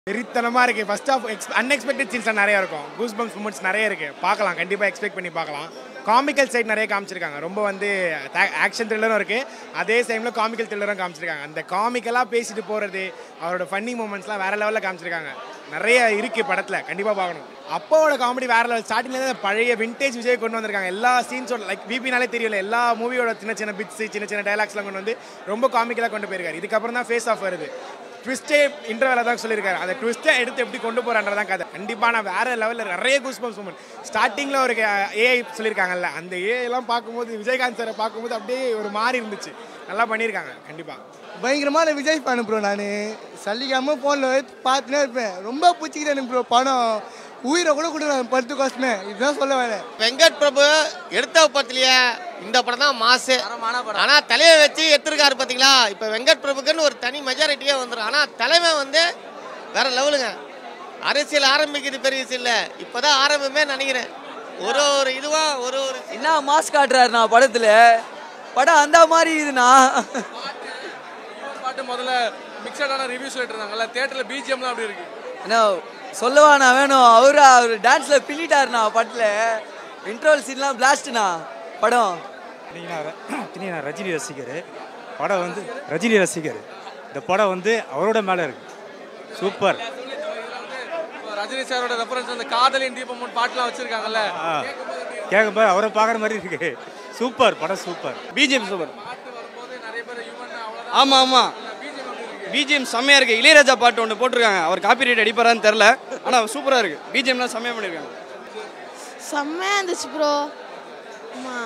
வெறித்தனமாக இருக்குது first half எக்ஸ் அன்எக்ஸ்பெக்டட் சீன்ஸ் நிறைய இருக்கும் கூஸ் பம்ஸ் மூமெண்ட்ஸ் நிறைய இருக்குது பார்க்கலாம் கண்டிப்பாக எக்ஸ்பெக்ட் பண்ணி பார்க்கலாம் காமிக்கல் சைட் நிறைய காமிச்சிருக்காங்க ரொம்ப வந்து ஆக்ஷன் த்ரில்லரும் இருக்குது அதே டைமில் காமிக்கல் த்ரில்லரும் காமிச்சிருக்காங்க அந்த காமிக்கலாக பேசிட்டு போகிறது அவரோட ஃபன்னி மூமெண்ட்ஸ்லாம் வேறு லெவலில் காமிச்சிருக்காங்க நிறைய இருக்குது படத்தில் கண்டிப்பாக பார்க்கணும் அப்போவோட காமெடி வேறு லெவல் ஸ்டார்டிங்லேருந்து பழைய விண்டேஜ் விஜய் கொண்டு வந்திருக்காங்க எல்லா சீன்ஸோட லைக் விபினாலே தெரியல எல்லா மூவியோட சின்ன சின்ன பிட்ஸ் சின்ன சின்ன டைலாக்ஸ்லாம் கொண்டு வந்து ரொம்ப காமிக்கலாக கொண்டு போயிருக்காரு இதுக்கப்புறம் தான் ஃபேஸ் ஆஃப் வருது ட்விஸ்டே இன்டர்வெல தான் சொல்லியிருக்காரு அந்த ட்விஸ்ட்டை எடுத்து எப்படி கொண்டு போறான்றதான் கதை கண்டிப்பாக நான் வேற லெவலில் நிறைய கூஸ் பம்ஸ் மூமெண்ட் ஸ்டார்டிங்கில் ஒரு ஏஐ சொல்லியிருக்காங்கல்ல அந்த ஏஐ எல்லாம் பார்க்கும்போது விஜயகாந்த் சாரை பார்க்கும்போது அப்படியே ஒரு மாதிரி இருந்துச்சு நல்லா பண்ணியிருக்காங்க கண்டிப்பாக பயங்கரமான விஜய் ஃபேனு ப்ரோ நான் சல்லிக்காம ஃபோனில் பார்த்துனே இருப்பேன் ரொம்ப பிடிச்சிக்கிறேன் எனக்கு ப்ரோ படம் உயிரை கூட கொடுக்குறேன் படத்துக்கோசமே இதுதான் சொல்ல வரேன் வெங்கட் பிரபு எடுத்த படத்துலயே இந்த படம் தான் மாசு ஆனா தலையை வச்சு எடுத்திருக்காரு பாத்தீங்களா இப்ப வெங்கட் பிரபுக்குன்னு ஒரு தனி மெஜாரிட்டியே வந்துடும் ஆனா தலைமை வந்து வேற லெவலுங்க அரசியல் ஆரம்பிக்குது பெரிய விஷயம் இல்ல இப்பதான் ஆரம்பமே நினைக்கிறேன் ஒரு ஒரு இதுவா ஒரு ஒரு என்ன மாஸ் காட்டுறாருண்ணா படத்துல படம் அந்த மாதிரி இதுண்ணா பாட்டு முதல்ல மிக்சடான ரிவ்யூ சொல்லிட்டு இருந்தாங்கல்ல தேட்டர்ல பிஜிஎம்லாம் அப்படி இருக்கு என்ன சொல்லவாண்ணா வேணும் அவரு அவர் டான்ஸ்ல பின்னிட்டாருண்ணா படத்துல இன்ட்ரோல் சீன்லாம் பிளாஸ்ட்ண்ணா படம் இன்னைக்கு நான் ரஜினி ரசிகர் படம் வந்து ரஜினி ரசிகர் இந்த படம் வந்து அவரோட மேலே இருக்கு சூப்பர் இப்போ ரஜினி சாரோட ரெஃபரன்ஸ் அந்த காதலின் தீபம் பாட்டுலாம் வச்சிருக்காங்கல்ல கேட்கும்போது அவரை பார்க்குற மாதிரி இருக்கு சூப்பர் படம் சூப்பர் பிஜிஎம் சூப்பர் வரும்போது நிறைய பேர் யுவன் அவ்வளோதான் ஆமாம் ஆமாம் பிஜிஎம் செம்மையாக இருக்குது இளையராஜா பாட்டு ஒன்று போட்டிருக்காங்க அவர் காப்பி ரைட் அடிப்பாரான்னு தெரில ஆனால் சூப்பராக இருக்குது பிஜிஎம்லாம் செம்மையாக பண்ணியிருக்காங்க செம்மையாக இருந்துச்சு ப்ரோ ஆமாம்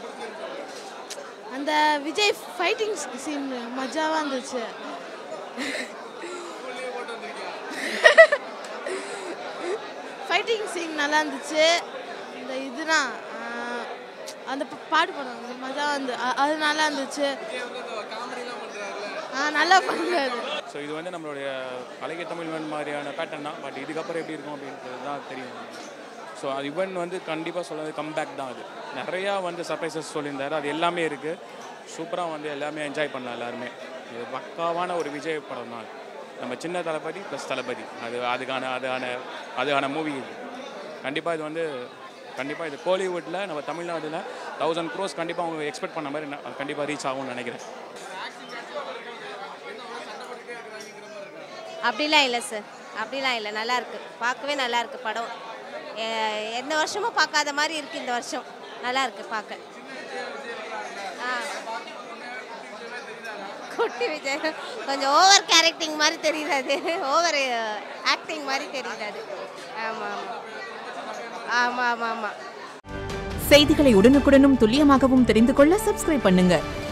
அந்த விஜய் ஃபைட்டிங் சீன் மஜாவாக இருந்துச்சு ஃபைட்டிங் சீன் நல்லா இருந்துச்சு இந்த இதுனா ஆஹ், அந்த ப- பாட்டு படம் மஜா வந்து அ- அது நல்லா இருந்துச்சு ஆ நல்லா பண்ணுறாரு ஸோ இது வந்து நம்மளுடைய அழகிய தமிழ்வன் மாதிரியான பேட்டர்ன் தான் பட் இதுக்கப்புறம் எப்படி இருக்கும் அப்படின்றது தான் தெரியும் ஸோ அது இவன் வந்து கண்டிப்பாக சொல்லுறது கம்பேக் தான் அது நிறையா வந்து சர்ப்ரைசஸ் சொல்லியிருந்தாரு அது எல்லாமே இருக்குது சூப்பராக வந்து எல்லாமே என்ஜாய் பண்ணலாம் எல்லாருமே இது பக்காவான ஒரு விஜய் படம் தான் அது. நம்ம சின்ன தளபதி ப்ளஸ் தளபதி அது அதுக்கான அதுக்கான அதுக்கான மூவி இது கண்டிப்பாக இது வந்து கண்டிப்பாக இது கோலிவுட்டில் நம்ம தமிழ்நாட்டில் தௌசண்ட் க்ரோஸ் கண்டிப்பாக அவங்க எக்ஸ்பெக்ட் பண்ண மாதிரி கண்டிப்பாக ரீச் ஆகும்னு நினைக்கிறேன் அப்படிலாம் இல்லை சார் அப்படிலாம் இல்லை நல்லா இருக்கு பார்க்கவே நல்லா இருக்கு படம் எ- எந்த வருஷமும் பார்க்காத மாதிரி இருக்கு இந்த வருஷம் நல்லா இருக்கு பார்க்க ஆ. குட்டி விஜய் கொஞ்சம் ஓவர் கேரக்டிங் மாதிரி தெரியுது அது ஓவர் ஆக்டிங் மாதிரி தெரியுது அது ஆமாம் ஆமாம் ஆமாம் ஆமாம் ஆமாம் செய்திகளை உடனுக்குடனும் துல்லியமாகவும் தெரிந்து கொள்ள சப்ஸ்கிரைப் பண்ணுங்க